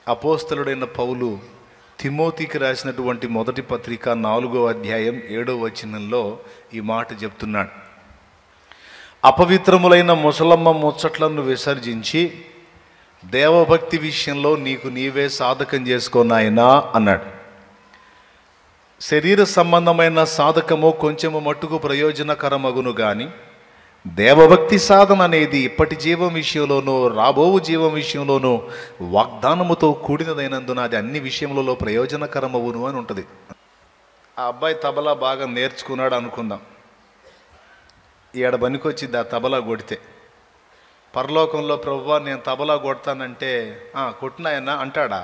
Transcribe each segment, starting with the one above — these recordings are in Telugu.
అపోస్తలుడైన పౌలు తిమోతికి రాసినటువంటి మొదటి పత్రిక నాలుగో అధ్యాయం ఏడో వచనంలో ఈ మాట చెప్తున్నాడు అపవిత్రములైన ముసలమ్మ ముచ్చట్లను విసర్జించి దేవభక్తి విషయంలో నీకు నీవే సాధకం చేసుకోనాయనా అన్నాడు శరీర సంబంధమైన సాధకము కొంచెము మట్టుకు ప్రయోజనకరమగును గాని దేవభక్తి సాధన అనేది ఇప్పటి జీవం విషయంలోనూ రాబోవు జీవం విషయంలోనూ వాగ్దానముతో కూడినదైనందున అది అన్ని విషయములలో ప్రయోజనకరమవును అని ఉంటుంది ఆ అబ్బాయి తబలా బాగా నేర్చుకున్నాడు అనుకుందాం ఈడ పనికొచ్చింది ఆ తబలా కొడితే పరలోకంలో ప్రభువా నేను తబలా కొడతానంటే "ఆ, కొట్టినాయన అంటాడా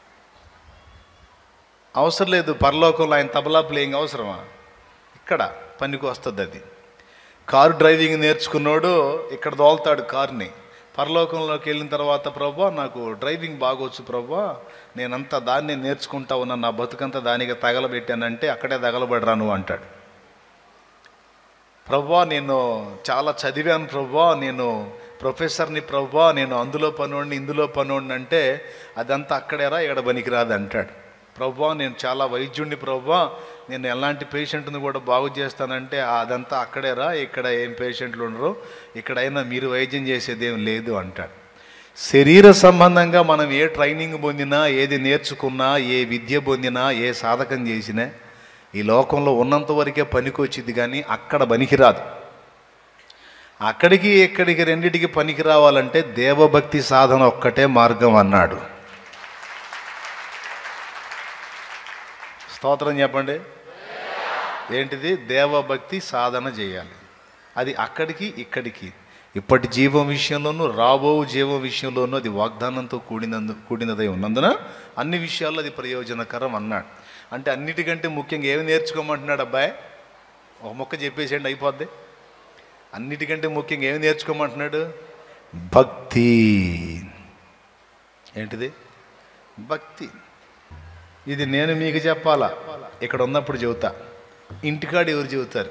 అవసరం లేదు పరలోకంలో ఆయన తబలా ప్లేయింగ్ అవసరమా ఇక్కడ పనికి వస్తుంది అది కారు డ్రైవింగ్ నేర్చుకున్నాడు ఇక్కడ దోల్తాడు కారుని పరలోకంలోకి వెళ్ళిన తర్వాత ప్రభా నాకు డ్రైవింగ్ బాగొచ్చు ప్రభా నేనంతా దాన్ని నేర్చుకుంటా ఉన్నా నా బతుకంతా దానికి తగలబెట్టానంటే అక్కడే తగలబడరా నువ్వు అంటాడు ప్రభా నేను చాలా చదివాను ప్రభా నేను ప్రొఫెసర్ని ప్రభా నేను అందులో పనోడిని ఇందులో పనోడిని అంటే అదంతా అక్కడేరా ఇక్కడ పనికిరాదు అంటాడు ప్రభా నేను చాలా వైద్యుడిని ప్రభా నేను ఎలాంటి పేషెంట్ని కూడా బాగు చేస్తానంటే అదంతా అక్కడేరా ఇక్కడ ఏం పేషెంట్లు ఉండరు ఇక్కడైనా మీరు వైద్యం చేసేది ఏం లేదు అంటాడు శరీర సంబంధంగా మనం ఏ ట్రైనింగ్ పొందినా ఏది నేర్చుకున్నా ఏ విద్య పొందినా ఏ సాధకం చేసినా ఈ లోకంలో ఉన్నంత వరకే పనికి వచ్చింది కానీ అక్కడ పనికిరాదు అక్కడికి ఇక్కడికి రెండిటికి పనికి రావాలంటే దేవభక్తి సాధన ఒక్కటే మార్గం అన్నాడు స్తోత్రం చెప్పండి ఏంటిది దేవభక్తి సాధన చేయాలి అది అక్కడికి ఇక్కడికి ఇప్పటి జీవం విషయంలోనూ రాబో జీవం విషయంలోనూ అది వాగ్దానంతో కూడినందు కూడినదై ఉన్నందున అన్ని విషయాల్లో అది ప్రయోజనకరం అన్నాడు అంటే అన్నిటికంటే ముఖ్యంగా ఏమి నేర్చుకోమంటున్నాడు అబ్బాయి ఒక మొక్క చెప్పేసేయండి అయిపోద్ది అన్నిటికంటే ముఖ్యంగా ఏమి నేర్చుకోమంటున్నాడు భక్తి ఏంటిది భక్తి ఇది నేను మీకు చెప్పాలా ఇక్కడ ఉన్నప్పుడు చెబుతా ఇంటికాడ ఎవరు చెబుతారు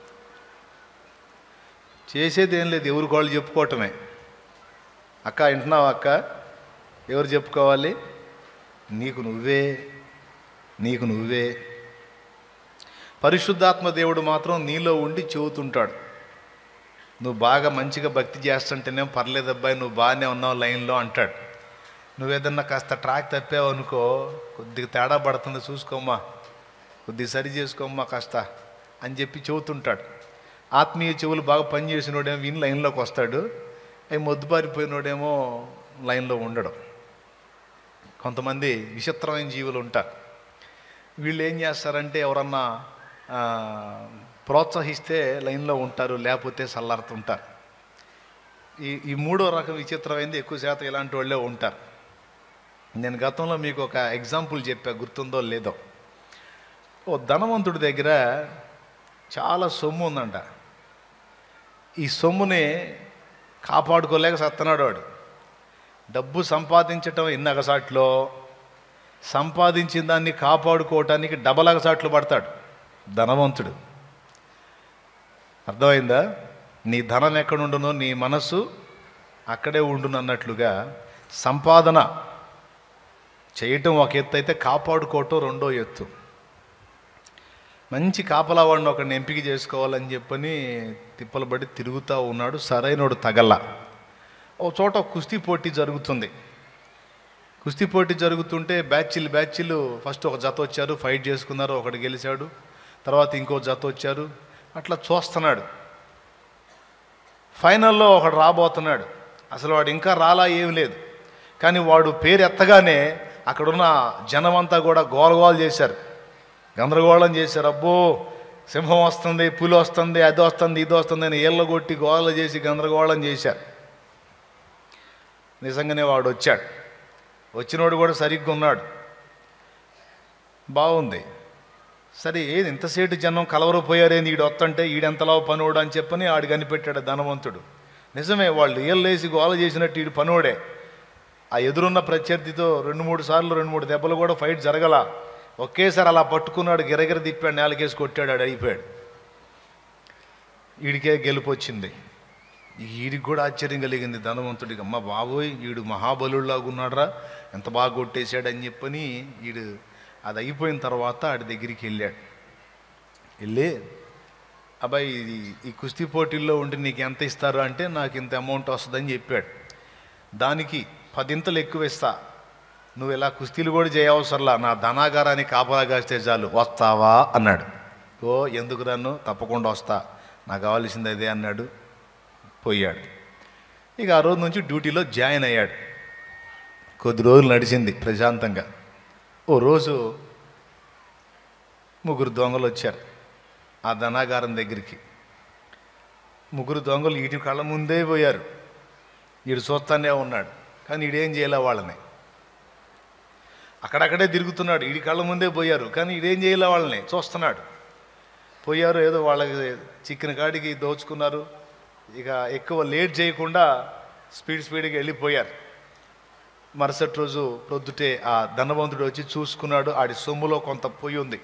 చేసేది ఏం లేదు ఎవరికి వాళ్ళు చెప్పుకోవటమే అక్క వింటున్నావా అక్క ఎవరు చెప్పుకోవాలి నీకు నువ్వే నీకు నువ్వే పరిశుద్ధాత్మ దేవుడు మాత్రం నీలో ఉండి చెబుతుంటాడు నువ్వు బాగా మంచిగా భక్తి చేస్తుంటేనే పర్లేదు అబ్బాయి నువ్వు బాగానే ఉన్నావు లైన్లో అంటాడు నువ్వేదన్నా కాస్త ట్రాక్ తప్పావు అనుకో కొద్దిగా తేడా పడుతుంది చూసుకోమ్మా కొద్దిగా సరి చేసుకోమ్మా కాస్త అని చెప్పి చెబుతుంటాడు ఆత్మీయ చెవులు బాగా పనిచేసినోడేమో విని లైన్లోకి వస్తాడు అవి మొద్దుబారిపోయినోడేమో లైన్లో ఉండడం కొంతమంది విచిత్రమైన జీవులు ఉంటారు వీళ్ళు ఏం చేస్తారంటే ఎవరన్నా ఆ, ప్రోత్సహిస్తే లైన్లో ఉంటారు లేకపోతే సల్లారుతుంటారు ఈ ఈ మూడో రకం విచిత్రమైంది ఎక్కువ శాతం ఇలాంటి వాళ్ళే ఉంటారు నేను గతంలో మీకు ఒక ఎగ్జాంపుల్ చెప్పా గుర్తుందో లేదో ఓ ధనవంతుడి దగ్గర చాలా సొమ్ము ఉందంట ఈ సొమ్ముని కాపాడుకోలేక సత్తనాడు వాడు డబ్బు సంపాదించటం ఎన్ని అగసాట్లో సంపాదించిన దాన్ని కాపాడుకోవటానికి డబల్ అగసాట్లు పడతాడు ధనవంతుడు అర్థమైందా నీ ధనం ఎక్కడుండునో నీ మనసు అక్కడే ఉండును అన్నట్లుగా సంపాదన చేయటం ఒక ఎత్తు అయితే కాపాడుకోవటం రెండో ఎత్తు మంచి కాపలా వాడిని ఒకడిని ఎంపిక చేసుకోవాలని చెప్పని తిప్పలు పడి తిరుగుతూ ఉన్నాడు సరైనోడు తగల ఓ చోట కుస్తీ పోటీ జరుగుతుంది కుస్తీ పోటీ జరుగుతుంటే బ్యాచ్లు బ్యాచ్లు ఫస్ట్ ఒక జత వచ్చారు ఫైట్ చేసుకున్నారు ఒకడు గెలిచాడు తర్వాత ఇంకో జత వచ్చారు అట్లా చూస్తున్నాడు ఫైనల్లో ఒకడు రాబోతున్నాడు అసలు వాడు ఇంకా రాలా ఏం లేదు కానీ వాడు పేరు ఎత్తగానే అక్కడున్న జనమంతా కూడా గోలగోలు చేశారు గందరగోళం చేశారు అబ్బో సింహం వస్తుంది పులి వస్తుంది అది వస్తుంది ఇది వస్తుంది అని ఏళ్ళ కొట్టి గోల చేసి గందరగోళం చేశారు నిజంగానే వాడు వచ్చాడు వచ్చినోడు కూడా సరిగ్గా ఉన్నాడు బాగుంది సరే ఏది ఇంతసేటు జనం కలవరపోయారేంది ఈడు వస్తుంటే ఈడెంతలా పనోడు అని చెప్పని ఆడు కనిపెట్టాడు ధనవంతుడు నిజమే వాళ్ళు ఏళ్ళేసి గోల చేసినట్టు ఈడు పనోడే ఆ ఎదురున్న ప్రత్యర్థితో రెండు మూడు సార్లు రెండు మూడు దెబ్బలు కూడా ఫైట్ జరగల ఒకేసారి అలా పట్టుకున్నాడు గిరగిర తిప్పాడు నేలకేసి కొట్టాడు ఆడు అయిపోయాడు ఈడికే గెలుపు వచ్చింది ఈడికి కూడా ఆశ్చర్యం కలిగింది ధనవంతుడికి అమ్మ బాబోయ్ ఈడు మహాబలులాగా ఉన్నాడురా ఎంత బాగా కొట్టేశాడని చెప్పని వీడు అది అయిపోయిన తర్వాత ఆడి దగ్గరికి వెళ్ళాడు వెళ్ళి అబ్బాయి ఇది ఈ కుస్తీ పోటీల్లో ఉండి నీకు ఎంత ఇస్తారు అంటే నాకు ఇంత అమౌంట్ వస్తుందని చెప్పాడు దానికి పదింతలు ఎక్కువ ఇస్తా నువ్వు ఇలా కుస్తీలు కూడా చేయవసరంలా నా ధనాగారాన్ని కాపలా కాస్తే చాలు వస్తావా అన్నాడు ఓ ఎందుకు రాను తప్పకుండా వస్తా నాకు కావాల్సింది అదే అన్నాడు పోయాడు ఇక ఆ రోజు నుంచి డ్యూటీలో జాయిన్ అయ్యాడు కొద్ది రోజులు నడిచింది ప్రశాంతంగా ఓ రోజు ముగ్గురు దొంగలు వచ్చారు ఆ ధనాగారం దగ్గరికి ముగ్గురు దొంగలు వీటి కళ్ళ ముందే పోయారు వీడు చూస్తానే ఉన్నాడు కానీ వీడేం చేయలే వాళ్ళని అక్కడక్కడే తిరుగుతున్నాడు వీడి కళ్ళ ముందే పోయారు కానీ వీడేం చేయలే వాళ్ళని చూస్తున్నాడు పోయారు ఏదో వాళ్ళకి చిక్కిన కాడికి దోచుకున్నారు ఇక ఎక్కువ లేట్ చేయకుండా స్పీడ్ స్పీడ్గా వెళ్ళిపోయారు మరుసటి రోజు ప్రొద్దుటే ఆ ధనవంతుడు వచ్చి చూసుకున్నాడు ఆడి సొమ్ములో కొంత పొయ్యి ఉంది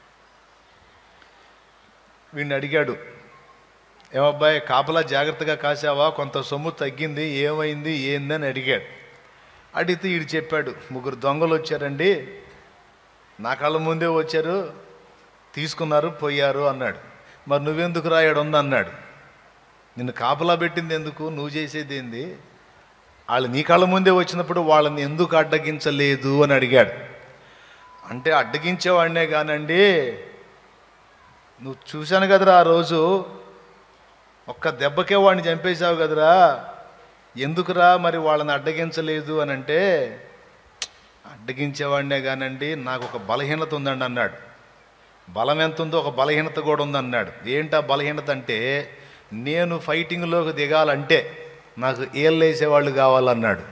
వీడిని అడిగాడు ఏమబ్బాయి కాపలా జాగ్రత్తగా కాసావా కొంత సొమ్ము తగ్గింది ఏమైంది ఏందని అడిగాడు అడిగితే వీడు చెప్పాడు ముగ్గురు దొంగలు వచ్చారండి నా కళ్ళ ముందే వచ్చారు తీసుకున్నారు పోయారు అన్నాడు మరి నువ్వెందుకు రాయడు ఉంది అన్నాడు నిన్ను కాపలా పెట్టింది ఎందుకు నువ్వు చేసేది ఏంది వాళ్ళు నీ కళ్ళ ముందే వచ్చినప్పుడు వాళ్ళని ఎందుకు అడ్డగించలేదు అని అడిగాడు అంటే అడ్డగించేవాడినే కానండి నువ్వు చూశాను కదరా ఆ రోజు ఒక్క దెబ్బకే వాడిని చంపేశావు కదరా ఎందుకురా మరి వాళ్ళని అడ్డగించలేదు అని అంటే అడ్డగించేవాడినే కానండి నాకు ఒక బలహీనత ఉందండి అన్నాడు బలం ఎంత ఉందో ఒక బలహీనత కూడా ఉందన్నాడు ఏంటా బలహీనత అంటే నేను ఫైటింగ్లోకి దిగాలంటే నాకు ఏళ్ళు వేసేవాళ్ళు కావాలన్నాడు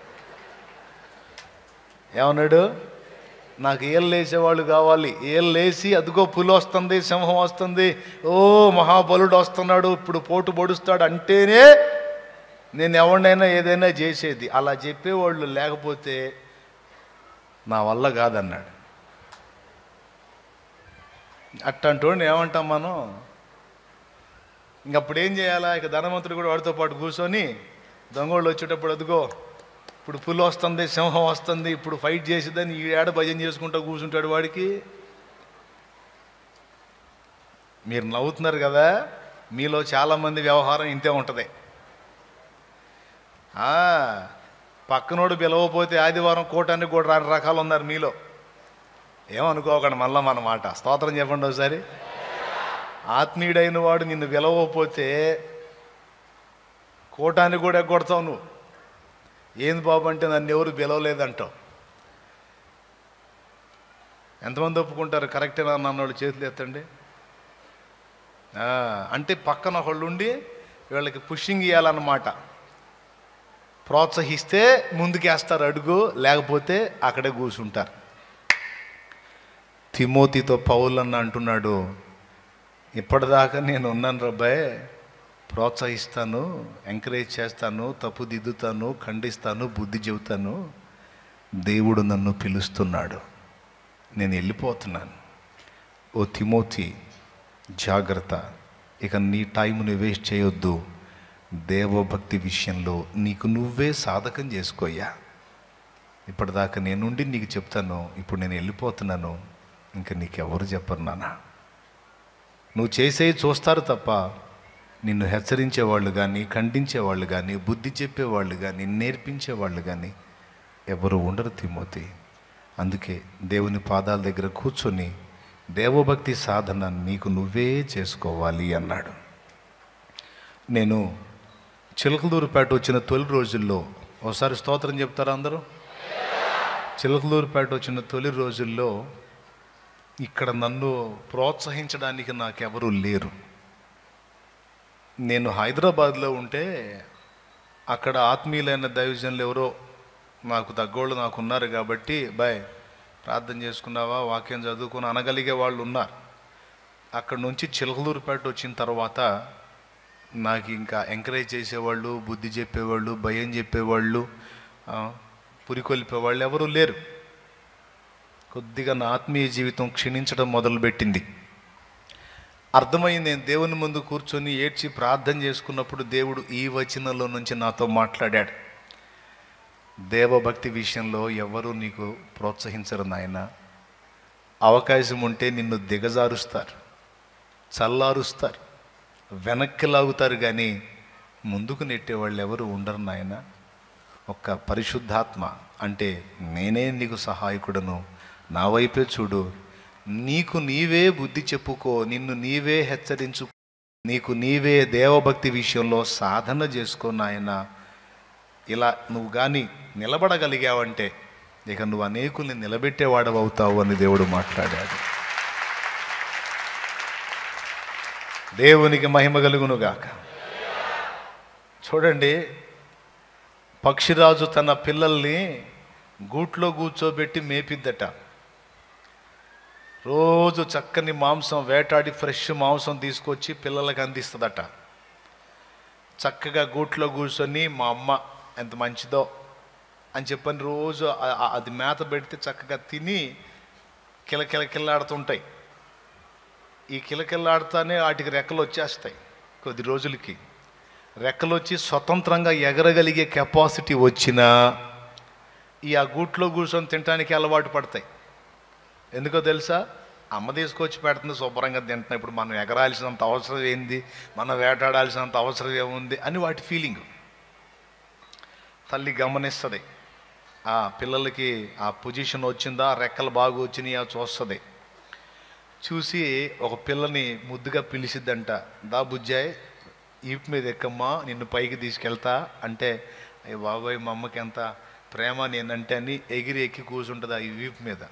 ఏమన్నాడు నాకు ఏళ్ళు వేసేవాళ్ళు కావాలి ఏళ్ళు వేసి అదిగో పులి వస్తుంది సింహం వస్తుంది ఓ మహాబలుడు వస్తున్నాడు ఇప్పుడు పోటు పొడుస్తాడు అంటేనే నేను ఎవరినైనా ఏదైనా చేసేది అలా చెప్పేవాళ్ళు లేకపోతే నా వల్ల కాదన్నాడు అట్టంటోడిని ఏమంటాం మనం ఇంకప్పుడు ఏం చేయాలా ఇక ధనవంతుడు కూడా వాడితో పాటు కూర్చొని దొంగోళ్ళు వచ్చేటప్పుడు అదిగో ఇప్పుడు పులి వస్తుంది సింహం వస్తుంది ఇప్పుడు ఫైట్ చేసేదని ఈ ఏడ భజన చేసుకుంటూ కూర్చుంటాడు వాడికి మీరు నవ్వుతున్నారు కదా మీలో చాలామంది వ్యవహారం ఇంతే ఉంటుంది ఆ, పక్కనోడు పిలవపోతే ఆదివారం కూటానికి కూడా రాని రకాలు ఉన్నారు మీలో ఏమనుకోకండి మళ్ళా మన మాట స్తోత్రం చెప్పండి ఒకసారి ఆత్మీయుడైన వాడు నిన్ను పిలవకపోతే కూటానికి కూడా ఎగ్గొడతావు నువ్వు ఏంది బాబు అంటే నన్ను ఎవరు పిలవలేదంటావు ఎంతమంది ఒప్పుకుంటారు కరెక్టేనా అన్నోళ్ళు చేతులు ఎత్తండి ఆ, అంటే పక్కన ఒకళ్ళు ఉండి వీళ్ళకి పుషింగ్ ఇవ్వాలన్నమాట ప్రోత్సహిస్తే ముందుకేస్తారు అడుగు లేకపోతే అక్కడే కూర్చుంటారు తిమోతితో పౌలన్న అంటున్నాడు ఇప్పటిదాకా నేను ఉన్నాను రబ్బాయ్ ప్రోత్సహిస్తాను ఎంకరేజ్ చేస్తాను తప్పు దిద్దుతాను ఖండిస్తాను బుద్ధి చెబుతాను దేవుడు నన్ను పిలుస్తున్నాడు నేను వెళ్ళిపోతున్నాను ఓ తిమోతి జాగ్రత్త ఇక నీ టైంని వేస్ట్ చేయొద్దు దేవభక్తి విషయంలో నీకు నువ్వే సాధకం చేసుకోయ్యా ఇప్పటిదాకా నేనుండి నీకు చెప్తాను ఇప్పుడు నేను వెళ్ళిపోతున్నాను ఇంకా నీకెవరు చెప్పరు నాన్న నువ్వు చేసేవి చూస్తారు తప్ప నిన్ను హెచ్చరించేవాళ్ళు కానీ ఖండించేవాళ్ళు కానీ బుద్ధి చెప్పేవాళ్ళు కానీ నేర్పించేవాళ్ళు కానీ ఎవరు ఉండరు తిమోతి అందుకే దేవుని పాదాల దగ్గర కూర్చొని దేవభక్తి సాధన నీకు నువ్వే చేసుకోవాలి అన్నాడు నేను చిలకలూరుపేట వచ్చిన తొలి రోజుల్లో ఒకసారి స్తోత్రం చెప్తారా అందరూ చిలకలూరుపేట వచ్చిన తొలి రోజుల్లో ఇక్కడ నన్ను ప్రోత్సహించడానికి నాకెవరూ లేరు నేను హైదరాబాద్లో ఉంటే అక్కడ ఆత్మీయులైన దైవజనులు ఎవరో నాకు తగ్గోళ్ళు నాకు ఉన్నారు కాబట్టి బాయ్ ప్రార్థన చేసుకున్నావా వాక్యం చదువుకుని అనగలిగే వాళ్ళు ఉన్నారు అక్కడ నుంచి చిలకలూరుపేట వచ్చిన తర్వాత నాకు ఇంకా ఎంకరేజ్ చేసేవాళ్ళు బుద్ధి చెప్పేవాళ్ళు భయం చెప్పేవాళ్ళు ఆ, పురికొల్పేవాళ్ళు ఎవరూ లేరు కొద్దిగా నా ఆత్మీయ జీవితం క్షీణించడం మొదలుపెట్టింది అర్థమైంది నేను దేవుని ముందు కూర్చొని ఏడ్చి ప్రార్థన చేసుకున్నప్పుడు దేవుడు ఈ వచనంలో నుంచి నాతో మాట్లాడాడు దేవభక్తి విషయంలో ఎవరు నీకు ప్రోత్సహించరు నాయన అవకాశం ఉంటే నిన్ను దిగజారుస్తారు చల్లారుస్తారు వెనక్కి లాగుతారు కానీ ముందుకు నెట్టేవాళ్ళు ఎవరు ఉండరు నాయన ఒక్క పరిశుద్ధాత్మ అంటే నేనే నీకు సహాయకుడను నా వైపే చూడు నీకు నీవే బుద్ధి చెప్పుకో నిన్ను నీవే హెచ్చరించు నీకు నీవే దేవభక్తి విషయంలో సాధన చేసుకో నాయన ఇలా నువ్వు కానీ నిలబడగలిగావంటే ఇక నువ్వు అనేకుల్ని నిలబెట్టేవాడవు అవుతావు అని దేవుడు మాట్లాడాడు దేవునికి మహిమ కలుగునుగాక చూడండి పక్షిరాజు తన పిల్లల్ని గూట్లో కూర్చోబెట్టి మేపిద్దట రోజు చక్కని మాంసం వేటాడి ఫ్రెష్ మాంసం తీసుకొచ్చి పిల్లలకు అందిస్తుందట చక్కగా గూట్లో కూర్చొని మా అమ్మ ఎంత మంచిదో అని చెప్పని రోజు ఆ- ఆ- అది మేత పెడితే చక్కగా తిని కిలకిల కిల్లాడుతుంటాయి ఈ కిలకిల్లాడుతానే వాటికి రెక్కలు వచ్చేస్తాయి కొద్ది రోజులకి రెక్కలు వచ్చి స్వతంత్రంగా ఎగరగలిగే కెపాసిటీ వచ్చినా ఈ ఆ గూట్లో కూర్చొని తినడానికి అలవాటు పడతాయి ఎందుకో తెలుసా అమ్మ తీసుకొచ్చి పెడుతుంది శుభ్రంగా తింటున్నా ఇప్పుడు మనం ఎగరాల్సినంత అవసరం ఏంది మనం వేటాడాల్సినంత అవసరం ఏముంది అని వాటి ఫీలింగ్ తల్లి గమనిస్తుంది ఆ పిల్లలకి ఆ పొజిషన్ వచ్చిందా రెక్కలు బాగా వచ్చినాయా చూస్తుంది చూసి ఒక పిల్లని ముద్దుగా పిలిచిద్దంట దా బుజ్జాయ్ ఈపు మీద ఎక్కమ్మా నిన్ను పైకి తీసుకెళ్తా అంటే అయ్య బాబాయ్ మా అమ్మకి ఎంత ప్రేమ నేనంటే అని ఎగిరి ఎక్కి కూర్చుంటుంది ఆ వీపు మీద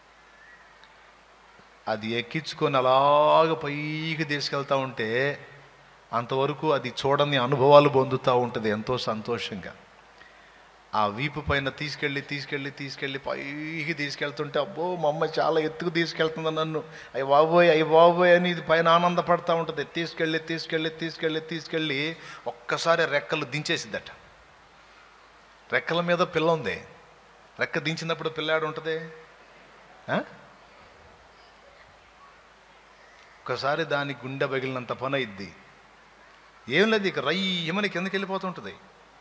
అది ఎక్కించుకొని అలాగ పైకి తీసుకెళ్తా ఉంటే అంతవరకు అది చూడని అనుభవాలు పొందుతూ ఉంటుంది ఎంతో సంతోషంగా ఆ వీపు పైన తీసుకెళ్ళి తీసుకెళ్ళి తీసుకెళ్ళి పైకి తీసుకెళ్తుంటే అబ్బో మా అమ్మ చాలా ఎత్తుకు తీసుకెళ్తుంది నన్ను అయ్యి బాబోయ్ అయ్యి బాబోయ్ అని ఇది పైన ఆనందపడతా ఉంటుంది తీసుకెళ్ళి తీసుకెళ్ళి తీసుకెళ్ళి తీసుకెళ్ళి ఒక్కసారి రెక్కలు దించేసిద్దట రెక్కల మీద పిల్ల ఉంది రెక్క దించినప్పుడు పిల్లాడు ఉంటుంది ఆ? ఒక్కసారి దాని గుండె పగిలినంత పని అయింది ఏం లేదు ఇక రయ్యమని కిందకి వెళ్ళిపోతుంటుంది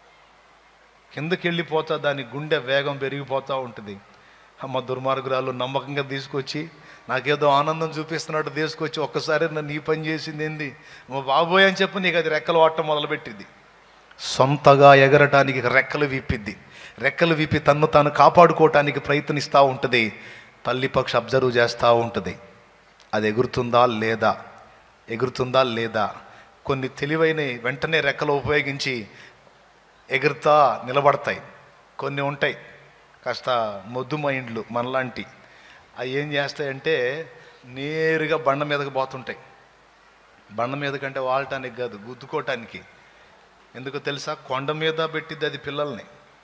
కిందకి వెళ్ళిపోతా దాని గుండె వేగం పెరిగిపోతూ ఉంటుంది అమ్మ దుర్మార్గురాలు నమ్మకంగా తీసుకొచ్చి నాకేదో ఆనందం చూపిస్తున్నట్టు తీసుకొచ్చి ఒక్కసారి నన్ను ఈ పని చేసింది ఏంది మా బాబోయ్ అని చెప్పి నీకు అది రెక్కలు వాడటం మొదలుపెట్టింది సొంతగా ఎగరటానికి రెక్కలు విప్పిద్ది రెక్కలు విప్పి తన్ను తాను కాపాడుకోవటానికి ప్రయత్నిస్తూ ఉంటుంది తల్లి పక్షి అబ్జర్వ్ చేస్తూ ఉంటుంది అది ఎగురుతుందా లేదా ఎగురుతుందా లేదా కొన్ని తెలివైన వెంటనే రెక్కలు ఉపయోగించి ఎగురుతా నిలబడతాయి కొన్ని ఉంటాయి కాస్త మొద్దు మైండ్లు మనలాంటి అవి ఏం చేస్తాయంటే నేరుగా బండ మీదకి పోతుంటాయి బండ మీద కంటే వాడటానికి కాదు గుద్దుకోవటానికి ఎందుకో తెలుసా కొండ మీద పెట్టిద్ది అది పిల్లల్ని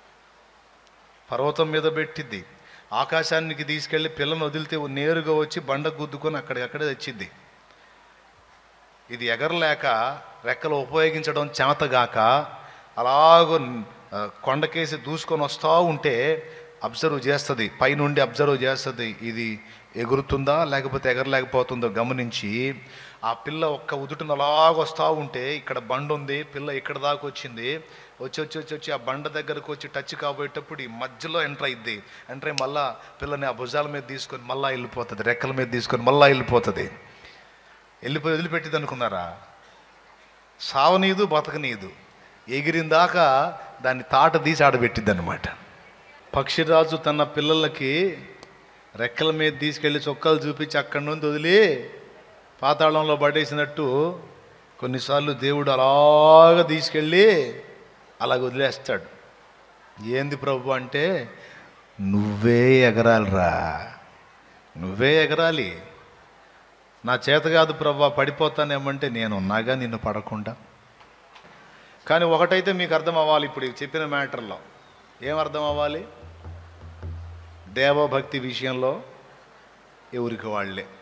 పర్వతం మీద పెట్టిద్ది ఆకాశానికి తీసుకెళ్ళి పిల్లని వదిలితే నేరుగా వచ్చి బండ గుద్దుకొని అక్కడికక్కడే తెచ్చిద్ది ఇది ఎగరలేక రెక్కలు ఉపయోగించడం చేతగాక అలాగో ఆ, కొండకేసి దూసుకొని వస్తూ ఉంటే అబ్జర్వ్ చేస్తుంది పైనుండి అబ్జర్వ్ చేస్తుంది ఇది ఎగురుతుందా లేకపోతే ఎగరలేకపోతుందో గమనించి ఆ పిల్ల ఒక్క ఉదుటిన అలాగ వస్తూ ఉంటే ఇక్కడ బండ ఉంది పిల్ల ఇక్కడ దాకా వచ్చింది వచ్చి వచ్చి వచ్చి వచ్చి ఆ బండ దగ్గరకు వచ్చి టచ్ కాబోయేటప్పుడు ఈ మధ్యలో ఎంటర్ అయింది ఎంటర్ అయ్యి మళ్ళా పిల్లని ఆ భుజాల మీద తీసుకొని మళ్ళా వెళ్ళిపోతుంది రెక్కల మీద తీసుకొని మళ్ళా వెళ్ళిపోతుంది వెళ్ళిపోయి వదిలిపెట్టింది అనుకున్నారా సావనీదు బతకనీదు ఎగిరిందాకా దాన్ని తాట తీసి ఆడబెట్టిద్ది అనమాట పక్షిరాజు తన పిల్లలకి రెక్కల మీద తీసుకెళ్ళి చొక్కాలు చూపించి అక్కడి నుండి వదిలి పాతాళంలో పడేసినట్టు కొన్నిసార్లు దేవుడు అలాగ తీసుకెళ్ళి అలాగ వదిలేస్తాడు ఏంది ప్రభు అంటే నువ్వే ఎగరాలిరా నువ్వే ఎగరాలి నా చేత కాదు ప్రభా పడిపోతానేమంటే నేను ఉన్నాగా నిన్ను పడకుండా కానీ ఒకటైతే మీకు అర్థం అవ్వాలి ఇప్పుడు ఈ చెప్పిన మ్యాటర్లో ఏం అర్థం అవ్వాలి దేవభక్తి విషయంలో ఎవరికి వాళ్ళే